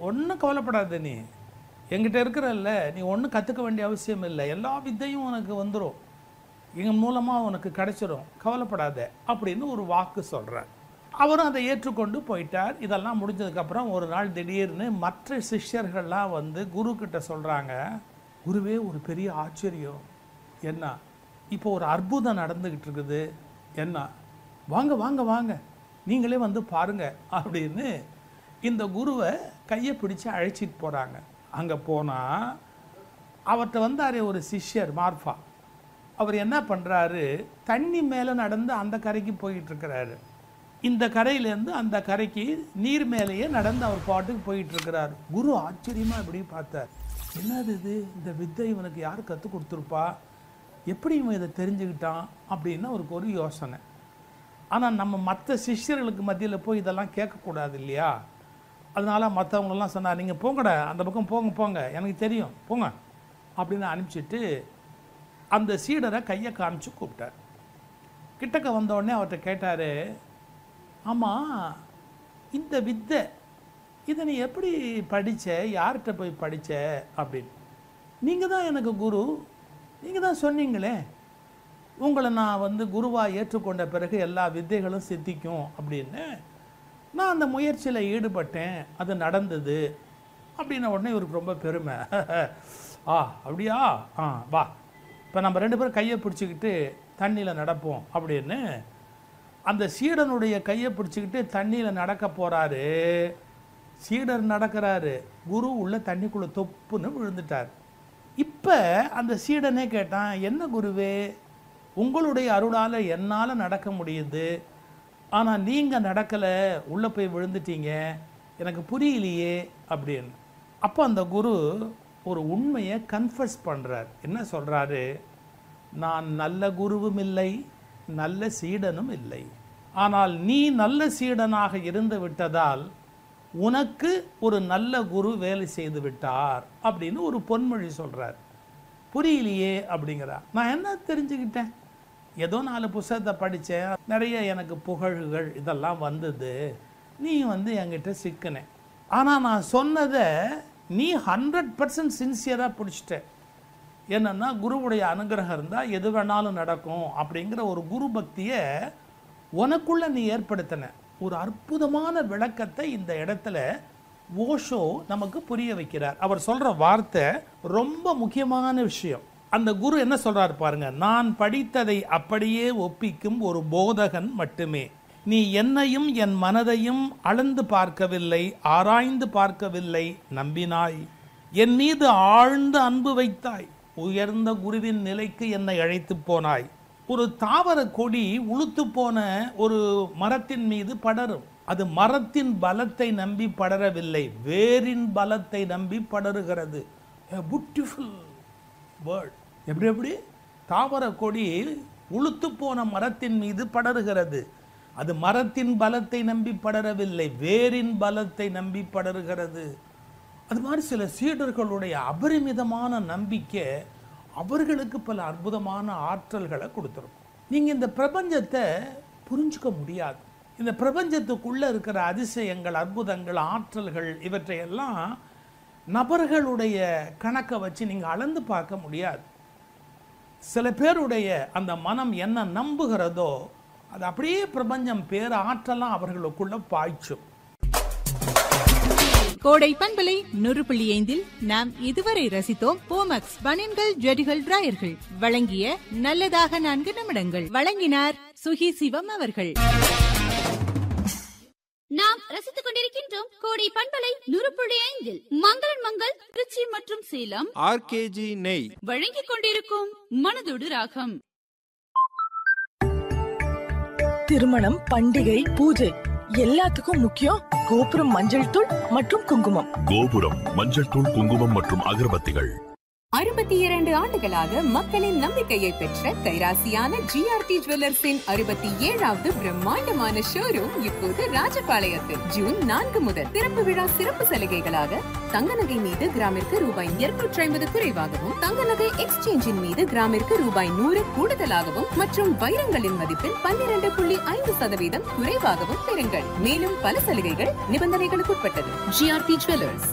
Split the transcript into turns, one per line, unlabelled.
ஒன்றும் கவலைப்படாத நீ என்கிட்ட இருக்கிறல்ல நீ ஒன்றும் கற்றுக்க வேண்டிய அவசியம் இல்லை எல்லா வித்தையும் உனக்கு வந்துடும் எங்கள் மூலமாக உனக்கு கிடைச்சிரும் கவலைப்படாத அப்படின்னு ஒரு வாக்கு சொல்கிறார் அவரும் அதை ஏற்றுக்கொண்டு போயிட்டார் இதெல்லாம் முடிஞ்சதுக்கப்புறம் ஒரு நாள் திடீர்னு மற்ற சிஷ்யர்கள்லாம் வந்து குரு கிட்ட சொல்கிறாங்க குருவே ஒரு பெரிய ஆச்சரியம் என்ன இப்போ ஒரு அற்புதம் நடந்துக்கிட்டு இருக்குது என்ன வாங்க வாங்க வாங்க நீங்களே வந்து பாருங்க அப்படின்னு இந்த குருவை கையை பிடிச்சு அழைச்சிட்டு போகிறாங்க அங்கே போனால் அவர்கிட்ட வந்தார் ஒரு சிஷ்யர் மார்ஃபா அவர் என்ன பண்ணுறாரு தண்ணி மேலே நடந்து அந்த கரைக்கு போயிட்டு இருக்கிறாரு இந்த கரையிலேருந்து அந்த கரைக்கு நீர் மேலேயே நடந்து அவர் பாட்டுக்கு போயிட்டு இருக்கிறார் குரு ஆச்சரியமாக இப்படி பார்த்தார் என்னது இது இந்த வித்தை இவனுக்கு யார் கற்றுக் கொடுத்துருப்பா எப்படி இவன் இதை தெரிஞ்சுக்கிட்டான் அப்படின்னு அவருக்கு ஒரு யோசனை ஆனால் நம்ம மற்ற சிஷ்யர்களுக்கு மத்தியில் போய் இதெல்லாம் கேட்கக்கூடாது இல்லையா அதனால மற்றவங்களெல்லாம் சொன்னார் நீங்கள் போங்கடா அந்த பக்கம் போங்க போங்க எனக்கு தெரியும் போங்க அப்படின்னு அனுப்பிச்சிட்டு அந்த சீடரை கையை காமிச்சு கூப்பிட்டார் கிட்டக்க வந்த உடனே அவர்கிட்ட கேட்டார் ஆமாம் இந்த வித்தை இதை நீ எப்படி படிச்ச யார்கிட்ட போய் படிச்ச அப்படின்னு நீங்கள் தான் எனக்கு குரு நீங்கள் தான் சொன்னீங்களே உங்களை நான் வந்து குருவாக ஏற்றுக்கொண்ட பிறகு எல்லா வித்தைகளும் சித்திக்கும் அப்படின்னு நான் அந்த முயற்சியில் ஈடுபட்டேன் அது நடந்தது அப்படின்ன உடனே இவருக்கு ரொம்ப பெருமை ஆ அப்படியா ஆ வா இப்போ நம்ம ரெண்டு பேரும் கையை பிடிச்சிக்கிட்டு தண்ணியில் நடப்போம் அப்படின்னு அந்த சீடனுடைய கையை பிடிச்சிக்கிட்டு தண்ணியில் நடக்க போகிறாரு சீடர் நடக்கிறாரு குரு உள்ள தண்ணிக்குள்ளே தொப்புன்னு விழுந்துட்டார் இப்போ அந்த சீடனே கேட்டான் என்ன குருவே உங்களுடைய அருளால் என்னால் நடக்க முடியுது ஆனால் நீங்கள் நடக்கலை உள்ளே போய் விழுந்துட்டீங்க எனக்கு புரியலையே அப்படின்னு அப்போ அந்த குரு ஒரு உண்மையை கன்ஃபஸ் பண்ணுறார் என்ன சொல்கிறாரு நான் நல்ல குருவும் இல்லை நல்ல சீடனும் இல்லை ஆனால் நீ நல்ல சீடனாக இருந்து விட்டதால் உனக்கு ஒரு நல்ல குரு வேலை செய்து விட்டார் அப்படின்னு ஒரு பொன்மொழி சொல்கிறார் புரியலையே அப்படிங்கிறா நான் என்ன தெரிஞ்சுக்கிட்டேன் ஏதோ நாலு புஸ்தகத்தை படித்தேன் நிறைய எனக்கு புகழ்கள் இதெல்லாம் வந்தது நீ வந்து என்கிட்ட சிக்கினேன் ஆனால் நான் சொன்னதை நீ ஹண்ட்ரட் பர்சன்ட் சின்சியராக பிடிச்சிட்ட என்னன்னா குருவுடைய அனுகிரகம் இருந்தால் எது வேணாலும் நடக்கும் அப்படிங்கிற ஒரு குரு பக்தியை உனக்குள்ள நீ ஏற்படுத்தின ஒரு அற்புதமான விளக்கத்தை இந்த இடத்துல ஓஷோ நமக்கு புரிய வைக்கிறார் அவர் சொல்ற வார்த்தை ரொம்ப முக்கியமான விஷயம் அந்த குரு என்ன சொல்றாரு பாருங்க நான் படித்ததை அப்படியே ஒப்பிக்கும் ஒரு போதகன் மட்டுமே நீ என்னையும் என் மனதையும் அளந்து பார்க்கவில்லை ஆராய்ந்து பார்க்கவில்லை நம்பினாய் என் மீது ஆழ்ந்த அன்பு வைத்தாய் உயர்ந்த குருவின் நிலைக்கு என்னை அழைத்து போனாய் ஒரு தாவர கொடி உளுத்து போன ஒரு மரத்தின் மீது படரும் அது மரத்தின் பலத்தை நம்பி படரவில்லை வேரின் பலத்தை நம்பி படருகிறது பியூட்டிஃபுல் வேர்ட் எப்படி எப்படி தாவர கொடி உளுத்து போன மரத்தின் மீது படருகிறது அது மரத்தின் பலத்தை நம்பி படரவில்லை வேரின் பலத்தை நம்பி படருகிறது அது மாதிரி சில சீடர்களுடைய அபரிமிதமான நம்பிக்கை அவர்களுக்கு பல அற்புதமான ஆற்றல்களை கொடுத்துருக்கும் நீங்கள் இந்த பிரபஞ்சத்தை புரிஞ்சுக்க முடியாது இந்த பிரபஞ்சத்துக்குள்ளே இருக்கிற அதிசயங்கள் அற்புதங்கள் ஆற்றல்கள் இவற்றையெல்லாம் நபர்களுடைய கணக்கை வச்சு நீங்கள் அளந்து பார்க்க முடியாது சில பேருடைய அந்த மனம் என்ன நம்புகிறதோ அது அப்படியே பிரபஞ்சம் பேர் ஆற்றலாம் அவர்களுக்குள்ள பாய்ச்சும்
கோடை பண்பலை நூறு புள்ளி ஐந்தில் நாம் இதுவரை ரசித்தோம் போமக்ஸ் பனின்கள் ஜெடிகள் டிராயர்கள் வழங்கிய நல்லதாக நான்கு நிமிடங்கள் வழங்கினார் சுகி சிவம் அவர்கள்
நாம் ரசித்துக் கொண்டிருக்கின்றோம் கோடை பண்பலை நூறு புள்ளி ஐந்தில் மங்களன் மங்கள் திருச்சி மற்றும் சேலம்
ஆர்கேஜி நெய்
வழங்கிக் கொண்டிருக்கும் மனதோடு ராகம்
திருமணம் பண்டிகை பூஜை எல்லாத்துக்கும் முக்கியம் கோபுரம் மஞ்சள் தூள் மற்றும் குங்குமம்
கோபுரம் மஞ்சள் தூள் குங்குமம் மற்றும் அகர்பத்திகள்
அறுபத்தி இரண்டு ஆண்டுகளாக மக்களின் நம்பிக்கையை பெற்ற கைராசியான ஜிஆர்டி ஜுவல்லர்ஸின் அறுபத்தி ஏழாவது பிரம்மாண்டமான ஷோரூம் இப்போது ராஜபாளையத்தில் ஜூன் நான்கு முதல் திறப்பு விழா சிறப்பு சலுகைகளாக தங்க நகை மீது கிராமிற்கு ரூபாய் இருநூற்றி ஐம்பது குறைவாகவும் தங்க நகை எக்ஸ்சேஞ்சின் மீது கிராமிற்கு ரூபாய் நூறு கூடுதலாகவும் மற்றும் வைரங்களின் மதிப்பில் பன்னிரண்டு புள்ளி ஐந்து சதவீதம் குறைவாகவும் பெறுங்கள் மேலும் பல சலுகைகள் நிபந்தனைகளுக்குட்பட்டது ஜிஆர்டி ஜுவல்லர்ஸ்